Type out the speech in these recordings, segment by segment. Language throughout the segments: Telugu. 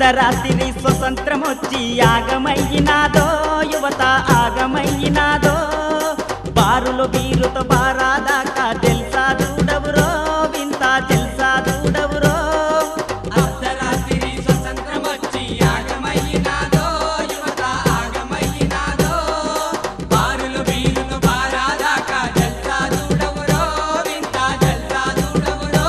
అర్ధరాత్రి స్వతంత్రం వచ్చి ఆగమయ్యినాదో యువత ఆగమయ్యినాదో బారులో బీరుతో బారాదాకా తెలుసా దూడవురో వింత తెలుసా దూడవురో అర్ధరాత్రి స్వతంత్రం వచ్చి ఆగమయ్యినాదో యువత ఆగమయ్యినాదో బారులు బీరులు బారాదాకా జల్సా చూడవురో వింత జల్సా చూడవురో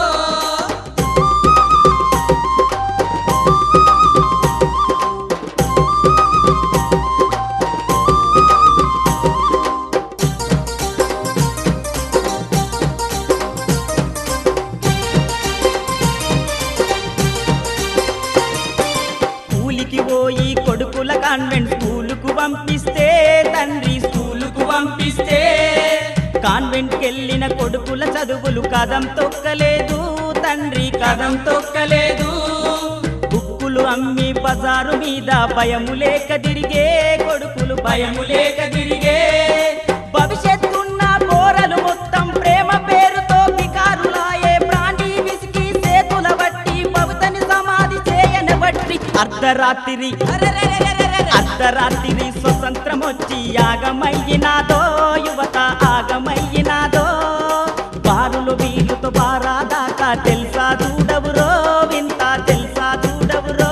కూలికి పోయి కొడుకుల కాన్వెంట్ స్కూలుకు పంపిస్తే తండ్రి స్కూలుకు పంపిస్తే కాన్వెంట్కి వెళ్ళిన కొడుకుల చదువులు కదం తొక్కలేదు తండ్రి కదం తొక్కలేదు బుక్కులు అమ్మి బజారు మీద భయము లేక తిరిగే కొడుకులు భయము లేక తిరిగే భవిష్యత్తున్న పోరలు మొత్తం ప్రేమ పేరుతో బికారులాయే ప్రాణి విసికి సేతుల బట్టి భవితని సమాధి చేయని బట్టి అర్ధరాత్రి అర్ధరాత్రి స్వతంత్రం వచ్చి ఆగమయ్యినాదో యువత ఆగమయ్యినాదో బారులు వీలుతో బారాదాకా తెలుసా దూడవురో వింత తెలుసా దూడవురో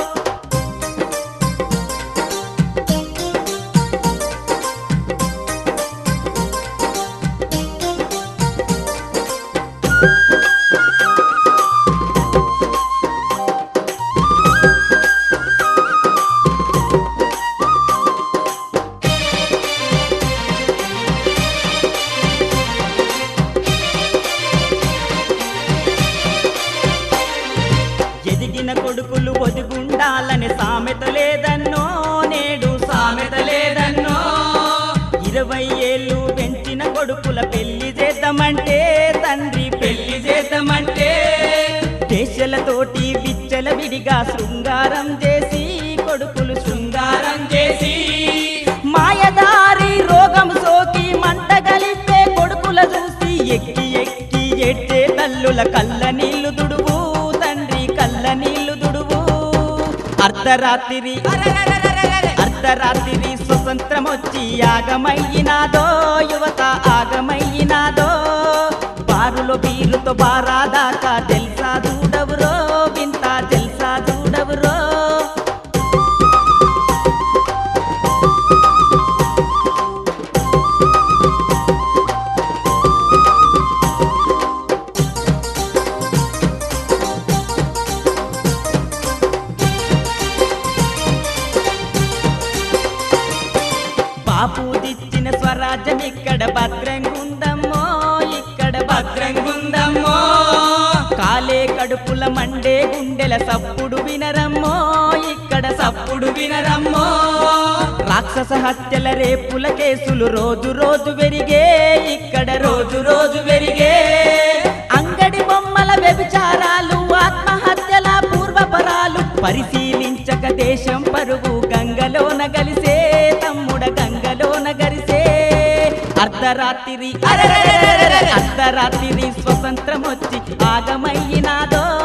ఎదిగిన కొడుకులు ఒదిగుండాలని సామెత లేదన్నో నేడు సామెత లేదన్నో ఇరవై ఏళ్ళు పెంచిన కొడుకుల పెళ్లి చేద్దామంటే తండ్రి పెళ్లి చేద్దామంటే దేశలతోటి విచ్చల విడిగా శృంగారం చేసి కొడుకులు శృంగారం చేసి మాయదారి రోగం సోకి మంట గలిపే కొడుకుల చూసి ఎక్కి ఎక్కి ఎట్టే తల్లుల కళ్ళ నీళ్లు దుడువు తండ్రి కళ్ళ నీళ్లు దుడువు అర్ధరాత్రి అర్ధరాత్రి స్వతంత్రం వచ్చి ఆగమయ్యినాదో యువత ఆగమయ్యినాదో బారులో బీరుతో బారాదాకా తెలుసా దూడవురో వింత తెలుసా దూడవురో బాపు దిచ్చిన స్వరాజ్యం ఇక్కడ భద్రంగుందమ్మో ఇక్కడ భద్రంగుందమ్మో కాలే కడుపుల మండే గుండెల సప్పుడు వినరమ్మో ఇక్కడ సప్పుడు వినరమ్మో రాక్షస హత్యల రేపుల కేసులు రోజు రోజు పెరిగే ఇక్కడ రోజు రోజు పెరిగే అంగడి బొమ్మల వ్యభిచారాలు ఆత్మహత్యల పూర్వపరాలు పరిశీలించక దేశం పరుగు గంగలోన గలిసే తమ్ముడ గంగలోన గరిసే అర్ధరాత్రి అర్ధరాత్రి స్వతంత్రం వచ్చి ఆగమయ్యినాదో